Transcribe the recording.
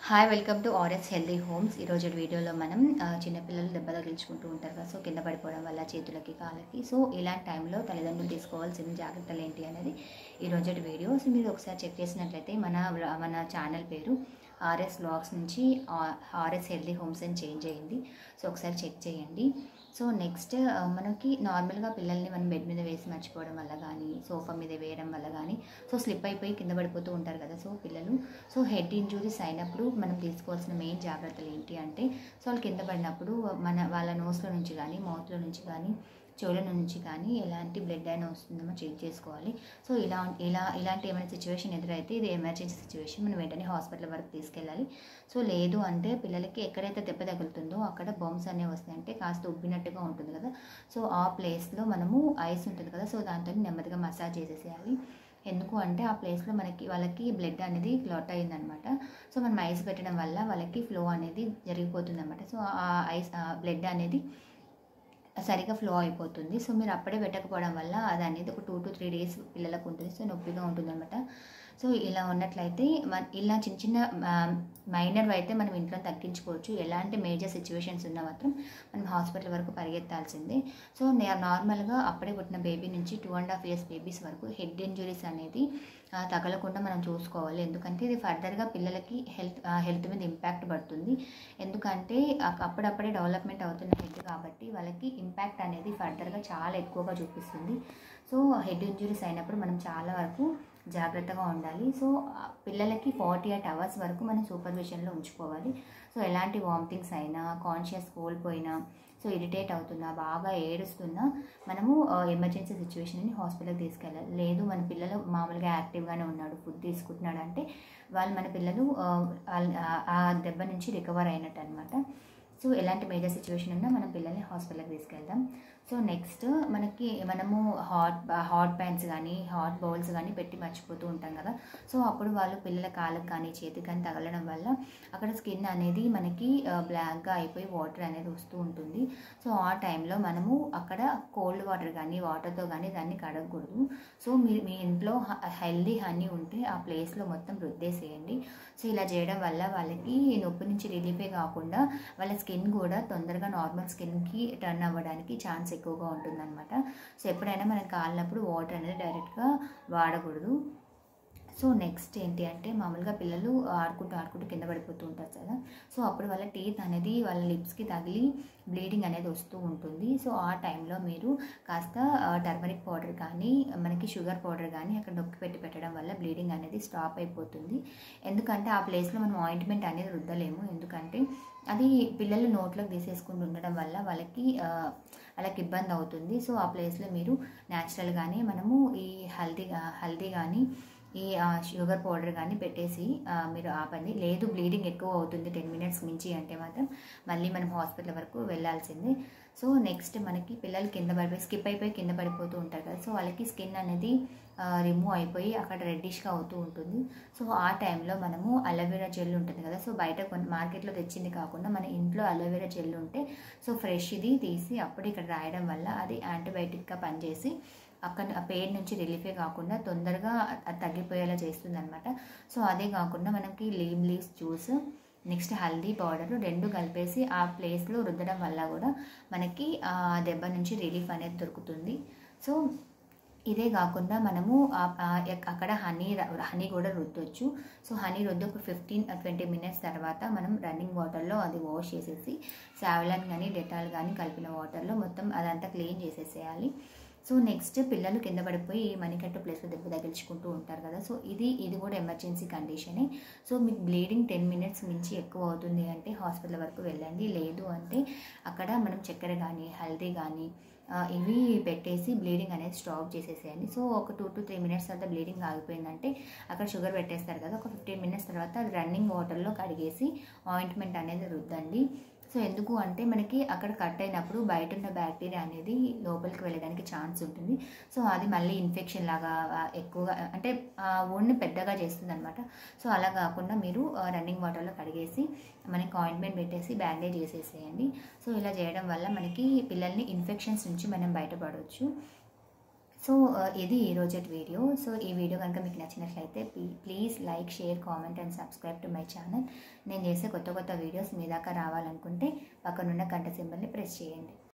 hi welcome to RS healthy homes ఈరోజు వీడియోలో మనం ఆ, చిన్నపిల్లలు దెబ్బ తగిలించుకుంటూ ఉంటారు కదా సో కింద పడిపోవడం వల్ల చేతులకి కాళ్ళకి సో ఇలాంటి టైంలో తల్లిదండ్రులు తీసుకోవాల్సిన జాగ్రత్తలు ఏంటి అనేది ఈరోజు వీడియో సో మీరు ఒకసారి చెక్ చేసినట్లయితే మన మన ఛానల్ పేరు ఆర్ఎస్ బ్లాగ్స్ నుంచి ఆర్ఎస్ హెల్దీ హోమ్స్ అని చేంజ్ అయ్యింది సో ఒకసారి చెక్ చేయండి సో నెక్స్ట్ ఆ, మనకి నార్మల్గా పిల్లల్ని మనం బెడ్ మీద వేసి మర్చిపోవడం వల్ల కానీ సోఫా మీద వేయడం వల్ల కానీ సో స్లిప్ అయిపోయి కింద పడిపోతూ ఉంటారు కదా సో పిల్లలు సో హెడ్ ఇంజురీస్ అయినప్పుడు మనం తీసుకోవాల్సిన మెయిన్ జాగ్రత్తలు ఏంటి అంటే సో వాళ్ళు కింద పడినప్పుడు మన వాళ్ళ నోస్లో నుంచి కానీ మౌత్లో నుంచి కానీ చెవుల నుంచి కానీ ఎలాంటి బ్లడ్ అయినా వస్తుందేమో చెక్ చేసుకోవాలి సో ఇలా ఇలా ఇలాంటి ఏమైనా సిచ్యువేషన్ ఎదురైతే ఇది ఎమర్జెన్సీ సిచ్యువేషన్ మనం వెంటనే హాస్పిటల్ వరకు తీసుకెళ్ళాలి సో లేదు అంటే పిల్లలకి ఎక్కడైతే దెబ్బ తగులుతుందో అక్కడ బాంబ్స్ అనేవి వస్తాయంటే కాస్త ఉబ్బినట్టుగా ఉంటుంది కదా సో ఆ ప్లేస్లో మనము ఐస్ ఉంటుంది కదా సో దాంతో నెమ్మదిగా మసాజ్ చేసేసేయాలి ఎందుకు అంటే ఆ ప్లేస్లో మనకి వాళ్ళకి బ్లడ్ అనేది క్లాట్ అయిందనమాట సో మనం ఐస్ పెట్టడం వల్ల వాళ్ళకి ఫ్లో అనేది జరిగిపోతుంది అనమాట సో ఆ ఐస్ బ్లడ్ అనేది సరిగా ఫ్లో అయిపోతుంది సో మీరు అప్పుడే పెట్టకపోవడం వల్ల అది అనేది ఒక టూ టు త్రీ డేస్ పిల్లలకు ఉంటుంది సో నొప్పిగా ఉంటుంది అనమాట సో ఇలా ఉన్నట్లయితే మన ఇలా చిన్న చిన్న మైనర్ అయితే మనం ఇంట్లో తగ్గించుకోవచ్చు ఎలాంటి మేజర్ సిచ్యువేషన్స్ ఉన్నా మాత్రం మనం హాస్పిటల్ వరకు పరిగెత్తాల్సిందే సో నే- నార్మల్గా అప్పుడే పుట్టిన బేబీ నుంచి two and half years babies వరకు హెడ్ ఇంజురీస్ అనేది ఆ, తగలకుండా మనం చూసుకోవాలి ఎందుకంటే ఇది ఫర్దర్గా పిల్లలకి హెల్త్ హెల్త్ మీద ఇంపాక్ట్ పడుతుంది ఎందుకంటే అక్- అప్పుడప్పుడే డెవలప్మెంట్ అవుతున్న హెడ్ కాబట్టి వాళ్ళకి ఇంపాక్ట్ అనేది ఫర్దర్గా చాలా ఎక్కువగా చూపిస్తుంది సో హెడ్ ఇంజురీస్ అయినప్పుడు మనం చాలా వరకు జాగ్రత్తగా ఉండాలి సో ఆ పిల్లలకి ఫార్టీ ఎయిట్ అవర్స్ వరకు మనం సూపర్విజన్లో ఉంచుకోవాలి సో ఎలాంటి వామిటింగ్స్ అయినా కాన్షియస్ కోల్పోయినా సో ఇరిటేట్ అవుతున్నా బాగా ఏడుస్తున్నా మనము ఎమర్జెన్సీ సిచ్యువేషన్ని హాస్పిటల్కి తీసుకెళ్ళాలి లేదు మన పిల్లలు మామూలుగా యాక్టివ్గానే ఉన్నాడు ఫుడ్ తీసుకుంటున్నాడు అంటే వాళ్ళు మన పిల్లలు ఆ, వాళ్ళ- ఆ- ఆ దెబ్బ నుంచి రికవర్ అయినట్టు అనమాట సో ఎలాంటి మేజర్ సిచ్యువేషన్ ఉన్నా మనం పిల్లల్ని హాస్పిటల్కి తీసుకెళ్దాం సో నెక్స్ట్ మనకి మనము హాట్ హాట్ ప్యాన్స్ కానీ హాట్ బౌల్స్ కానీ పెట్టి మర్చిపోతూ ఉంటాం కదా సో అప్పుడు వాళ్ళు పిల్లల కాళ్ళకి కానీ చేతికి కానీ తగలడం వల్ల అక్కడ స్కిన్ అనేది మనకి బ్లాక్గా అయిపోయి వాటర్ అనేది వస్తూ ఉంటుంది సో ఆ టైంలో మనము అక్కడ కోల్డ్ వాటర్ కానీ వాటర్తో కానీ దాన్ని కడగకూడదు సో మీరు మీ ఇంట్లో హెల్దీ హనీ ఉంటే ఆ ప్లేస్లో మొత్తం రుద్దేసేయండి సో ఇలా చేయడం వల్ల వాళ్ళకి నొప్పి నుంచి రిలీఫే కాకుండా వాళ్ళ స్కిన్ కూడా తొందరగా నార్మల్ స్కిన్కి టర్న్ అవ్వడానికి ఛాన్స్ ఎక్కువగా ఉంటుందన్నమాట సో ఎప్పుడైనా మనకి కాలినప్పుడు వాటర్ అనేది డైరెక్ట్గా వాడకూడదు సో నెక్స్ట్ ఏంటి అంటే మామూలుగా పిల్లలు ఆడుకుంటూ ఆడుకుంటూ కింద పడిపోతూ ఉంటారు కదా సో అప్పుడు వాళ్ళ టీత్ అనేది వాళ్ళ లిప్స్కి తగిలి బ్లీడింగ్ అనేది వస్తూ ఉంటుంది సో ఆ టైంలో మీరు కాస్త టర్మరిక్ పౌడర్ కానీ మనకి షుగర్ పౌడర్ కానీ అక్కడ నొక్కి పెట్టి పెట్టడం వల్ల బ్లీడింగ్ అనేది స్టాప్ అయిపోతుంది ఎందుకంటే ఆ ప్లేస్లో మనం ఆయింట్మెంట్ అనేది రుద్దలేము ఎందుకంటే అది పిల్లలు నోట్లోకి తీసేసుకుంటూ ఉండడం వల్ల వాళ్ళకి ఆ, వాళ్ళకి ఇబ్బంది అవుతుంది సో ఆ ప్లేస్లో మీరు న్యాచురల్గానే మనము ఈ హల్దీ హల్దీ కానీ ఈ ఆ, షుగర్ పౌడర్ కానీ పెట్టేసి ఆ, మీరు ఆపండి లేదు బ్లీడింగ్ ఎక్కువ అవుతుంది టెన్ మినిట్స్ మించి అంటే మాత్రం మళ్ళీ మనం హాస్పిటల్ వరకు వెళ్ళాల్సిందే సో నెక్స్ట్ మనకి పిల్లలు కింద పడిపోయి స్కిప్ అయిపోయి కింద పడిపోతూ ఉంటారు కదా సో వాళ్ళకి స్కిన్ అనేది రిమూవ్ అయిపోయి అక్కడ రెడ్డిష్గా అవుతూ ఉంటుంది సో ఆ టైంలో మనము అలోవెరా జెల్ ఉంటుంది కదా సో బయట కొన్ని మార్కెట్లో తెచ్చింది కాకుండా మన ఇంట్లో అలోవెరా జెల్ ఉంటే సో ఫ్రెష్ ఇది తీసి అప్పుడు ఇక్కడ రాయడం వల్ల అది యాంటీబయాటిక్గా పనిచేసి అక్కడ ఆ పెయిన్ నుంచి రిలీఫే కాకుండా తొందరగా అది తగ్గిపోయేలా చేస్తుంది అనమాట సో అదే కాకుండా మనకి లీమ్ leaves juice next haldi powder రెండు కలిపేసి ఆ ప్లేస్లో రుద్దడం వల్ల కూడా మనకి ఆ దెబ్బ నుంచి రిలీఫ్ అనేది దొరుకుతుంది సో ఇదే కాకుండా మనము ఆ- ఆ ఎక్- అక్కడ హనీ ర- హనీ కూడా రుద్దొచ్చు సో హనీ రుద్ది ఒక ఫిఫ్టీన్ ట్వంటీ మినిట్స్ తర్వాత మనం రన్నింగ్ వాటర్లో అది వాష్ చేసేసి సావలాన్ కానీ డెటాల్ కానీ కలిపిన వాటర్లో మొత్తం అదంతా క్లీన్ చేసేసేయాలి సో నెక్స్ట్ పిల్లలు కింద పడిపోయి మణికట్టు ప్లేస్లో దెబ్బ తగిలించుకుంటూ ఉంటారు కదా సో ఇది ఇది కూడా ఎమర్జెన్సీ కండిషనే సో మీకు బ్లీడింగ్ టెన్ మినిట్స్ మించి ఎక్కువ అవుతుంది అంటే హాస్పిటల్ వరకు వెళ్ళండి లేదు అంటే అక్కడ మనం చక్కెర కానీ హల్దీ కానీ ఆ, ఇవి పెట్టేసి బ్లీడింగ్ అనేది స్టాప్ చేసేసేయండి సో ఒక టూ టు త్రీ మినిట్స్ తర్వాత బ్లీడింగ్ ఆగిపోయిందంటే అక్కడ షుగర్ పెట్టేస్తారు కదా ఒక ఫిఫ్టీన్ మినిట్స్ తర్వాత అది రన్నింగ్ వాటర్లో కడిగేసి ఆయింట్మెంట్ అనేది రుద్దండి సో ఎందుకు అంటే మనకి అక్కడ కట్ అయినప్పుడు బయట ఉన్న బ్యాక్టీరియా అనేది లోపలికి వెళ్ళడానికి ఛాన్స్ ఉంటుంది సో అది మళ్ళీ ఇన్ఫెక్షన్ లాగా ఆ, ఎక్కువగా అంటే ఓన్ని పెద్దగా చేస్తుంది అనమాట సో అలా కాకుండా మీరు రన్నింగ్ వాటర్లో కడిగేసి మనకి ఆయింట్మెంట్ పెట్టేసి బ్యాండేజ్ చేసేసేయండి సో ఇలా చేయడం వల్ల మనకి పిల్లల్ని ఇన్ఫెక్షన్స్ నుంచి మనం బయటపడవచ్చు సో ఆ, ఇది ఈ రోజటి వీడియో సో ఈ వీడియో కనుక మీకు నచ్చినట్లయితే please like share comment and subscribe to my channel నేను చేసే కొత్త కొత్త వీడియోస్ మీ దాకా రావాలనుకుంటే పక్కనున్న గంట సింబల్ని ప్రెస్ చేయండి